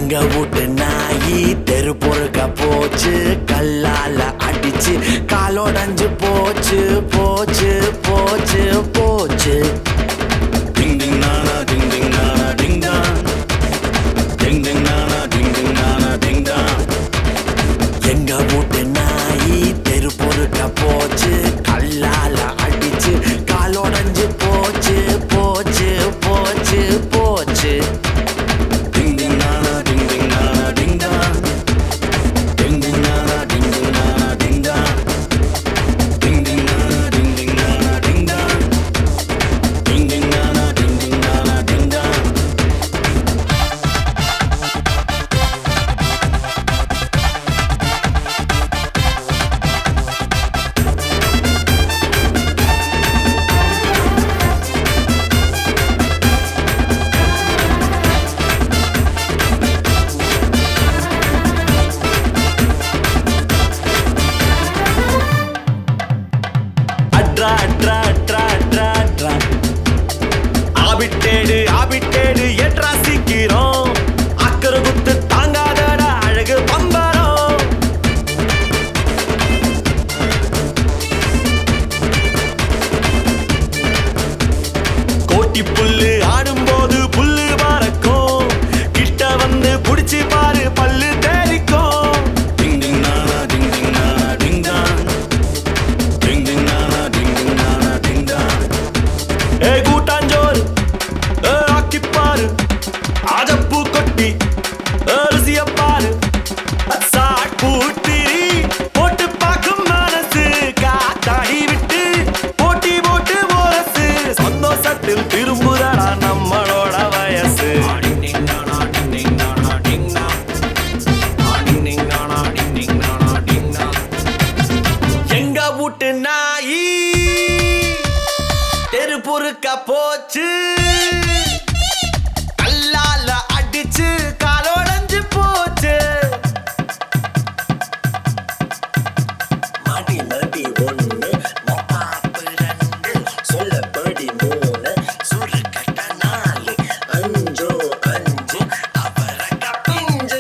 எங்க வீட்டு நாயி தெரு பொறுக்க போச்சு கல்லால அடிச்சு காலோடஞ்சு போச்சு போச்சு போச்சு போச்சு டிங் டிங் நானா டிங் டிங் நானா டிங் டாங் டிங் டிங் நானா டிங் டிங் நானா டிங் டாங் எங்க வீட்டு நாயி தெரு பொறுக்க போச்சு கல்லால அடிச்சு காலோடஞ்சு போச்சு போச்சு போச்சு போச்சு டிங் டிங் நானா டிங் டிங் நானா டிங் டாங் டிங் டிங் நானா டிங் டிங் நானா டிங் டாங் டிங் டிங் நானா டிங் டிங் நானா டிங் டாங் டிங் டிங் நானா டிங் டிங் நானா டிங் டாங் அட்ரா அட்ரா அட்ரா அட்ரா அட்ரா ஆபிட்டேடு ஆபிட்டேடு எட்ரா சீக்கிரம் அக்கறை குத்து தாங்காதடா அழகு பம்பரம் கோட்டி புல்லு ஆடும்போது புல்லு பறக்கும் கிட்ட வந்து புடிச்சு பாரு பல்லு தேரிக்கும் டிங் டிங் நானா டிங் டிங் நானா டிங் டாங் டிங் டிங் நானா டிங் டிங் நானா டிங் டாங் ஏ கூட்டாஞ்சோறு ஏ ஆக்கிப்பாரு ஆஜப்பூ கொட்டி ஏ ருசிய பாரு சாட் பூட்டிரி போட்டு பார்க்கும் மனசு காத்தாடி விட்டு போட்டி போட்டு மோரசு சந்தோஷத்தில் திரும்புதடா நம்மளோட வயசு எங்க வீட்டு நாயி தெரு பொறுக்க போச்சு கல்லால அடிச்சு காலோடஞ்சு போச்சு மணி மணி ஒண்ணு மப்பாப்பு ரெண்டு சொல்லப்படி மூணு சுருக்கட்ட நாலு அஞ்சோ அஞ்சு அவரக்க பிஞ்சு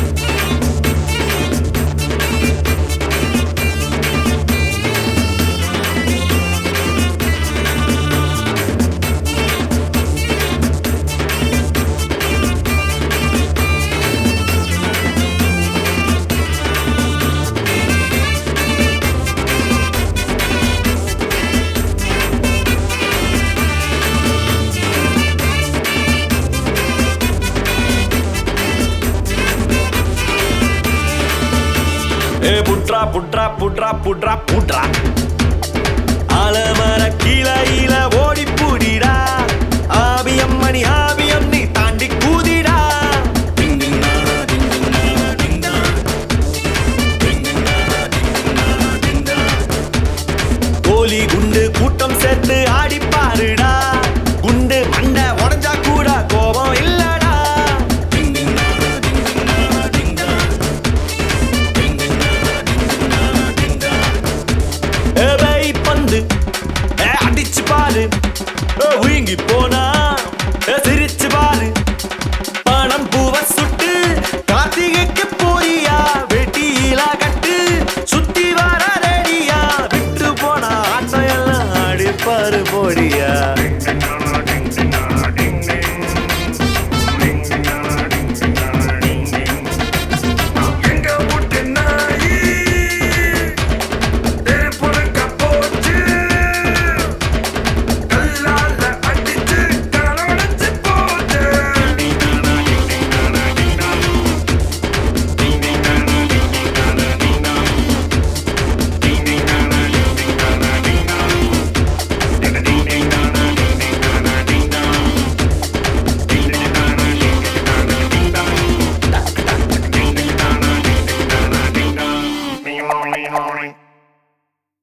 ஏ புட்ரா புட்ரா புட்ரா புட்ரா புட்ரா ஆலமர கீழையில ஓடி பூடிடா ஆபியம் மணி ஆபியம் நீ தாண்டி கூதிடா டிங் டிங் நானா டிங் டிங் நானா டிங் டாங் டிங் டிங் நானா டிங் டிங் நானா டிங் டாங் கோலி குண்டு கூட்டம் சேர்த்து ஆடி பாருடா குண்டு மண்டை உடஞ்சா கூட கோபம் இல்லடா டிங் டிங் நானா டிங் டிங் நானா டிங் டாங் டிங் டிங் நானா டிங் டிங் நானா டிங் டாங் ஏ பை பந்து ஏ அடிச்சு பாரு ஏ உயிங்கி போனா ஏ சிரிச்சு பாரு பணம் பூவ சுட்டு கார்த்திகைக்கு போறியா வெட்டியில கட்டு சுத்தி வர ரெடியா விட்டு போனா ஆட்டம் எல்லாம் அடிப்பாரு போடியா